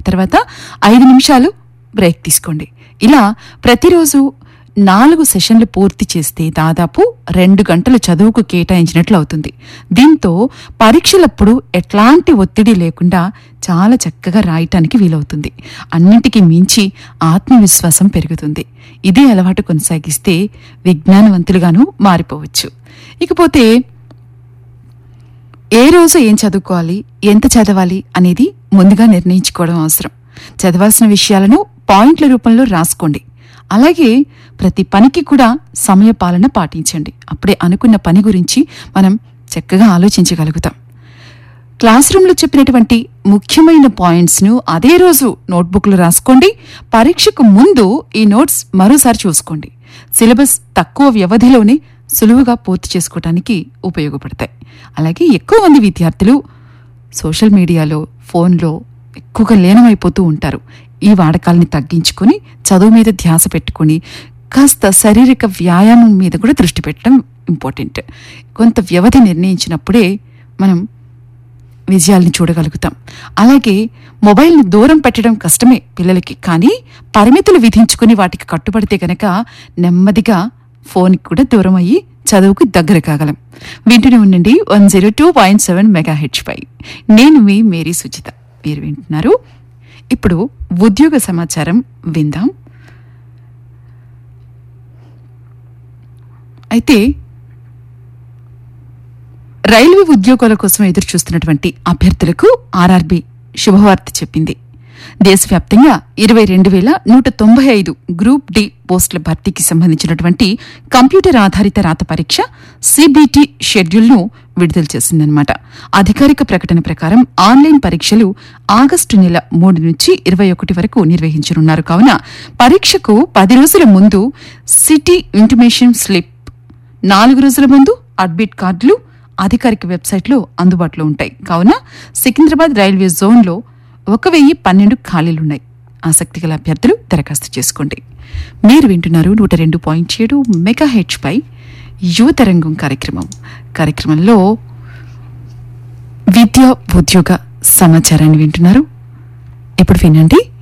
తర్వాత ఐదు నిమిషాలు బ్రేక్ తీసుకోండి ఇలా ప్రతిరోజు నాలుగు సెషన్లు పూర్తి చేస్తే దాదాపు రెండు గంటలు చదువుకు కేటాయించినట్లు అవుతుంది దీంతో పరీక్షలప్పుడు ఎట్లాంటి ఒత్తిడి లేకుండా చాలా చక్కగా రాయటానికి వీలవుతుంది అన్నింటికీ మించి ఆత్మవిశ్వాసం పెరుగుతుంది ఇదే అలవాటు కొనసాగిస్తే విజ్ఞానవంతులుగాను మారిపోవచ్చు ఇకపోతే ఏ రోజు ఏం చదువుకోవాలి ఎంత చదవాలి అనేది ముందుగా నిర్ణయించుకోవడం అవసరం చదవాల్సిన విషయాలను పాయింట్ల రూపంలో రాసుకోండి అలాగే ప్రతి పనికి కూడా సమయపాలన పాటించండి అప్పుడే అనుకున్న పని గురించి మనం చక్కగా ఆలోచించగలుగుతాం క్లాస్ రూమ్లో చెప్పినటువంటి ముఖ్యమైన పాయింట్స్ను అదే రోజు నోట్బుక్లో రాసుకోండి పరీక్షకు ముందు ఈ నోట్స్ మరోసారి చూసుకోండి సిలబస్ తక్కువ వ్యవధిలోనే సులువుగా పూర్తి చేసుకోవడానికి ఉపయోగపడతాయి అలాగే ఎక్కువ మంది విద్యార్థులు సోషల్ మీడియాలో ఫోన్లో ఎక్కువగా లీనమైపోతూ ఉంటారు ఈ వాడకాల్ని తగ్గించుకొని చదువు మీద ధ్యాస పెట్టుకొని కాస్త శారీరక వ్యాయామం మీద కూడా దృష్టి పెట్టడం ఇంపార్టెంట్ కొంత వ్యవధి నిర్ణయించినప్పుడే మనం విజయాల్ని చూడగలుగుతాం అలాగే మొబైల్ని దూరం పెట్టడం కష్టమే పిల్లలకి కానీ పరిమితులు విధించుకుని వాటికి కట్టుబడితే గనక నెమ్మదిగా ఫోన్కి కూడా దూరం అయ్యి చదువుకు దగ్గర కాగలం వింటూనే ఉండండి one zero two point seven mega హెచ్ పై నేను మీ మేరీ సుచిత మీరు వింటున్నారు ఇప్పుడు ఉద్యోగ సమాచారం విందాం అయితే రైల్వే ఉద్యోగాల కోసం ఎదురు చూస్తున్నటువంటి అభ్యర్థులకు ఆర్ఆర్బీ శుభవార్త చెప్పింది దేశవ్యాప్తంగా ఇరవై రెండు వేల నూట తొంభై ఐదు గ్రూప్ డి పోస్టుల భర్తీకి సంబంధించినటువంటి కంప్యూటర్ ఆధారిత రాత పరీక్ష సిబిటి షెడ్యూల్ను విడుదల చేసిందన్నమాట అధికారిక ప్రకటన ప్రకారం ఆన్లైన్ పరీక్షలు ఆగస్టు నెల మూడు నుంచి ఇరవై ఒకటి వరకు నిర్వహించనున్నారు కావున పరీక్షకు పది రోజుల ముందు సిటీ ఇంటిమేషన్ స్లిప్ నాలుగు రోజుల ముందు అడ్మిట్ కార్డులు అధికారిక వెబ్సైట్లో అందుబాటులో ఉంటాయి కావున సికింద్రాబాద్ రైల్వే జోన్లో ఒక వెయ్యి పన్నెండు ఖాళీలున్నాయి ఆసక్తి గల అభ్యర్థులు దరఖాస్తు చేసుకోండి మీరు వింటున్నారు నూట రెండు పాయింట్ ఏడు మెగా హెచ్ పై యువతరంగం కార్యక్రమం కార్యక్రమంలో విద్యా ఉద్యోగ సమాచారాన్ని వింటున్నారు ఇప్పుడు వినండి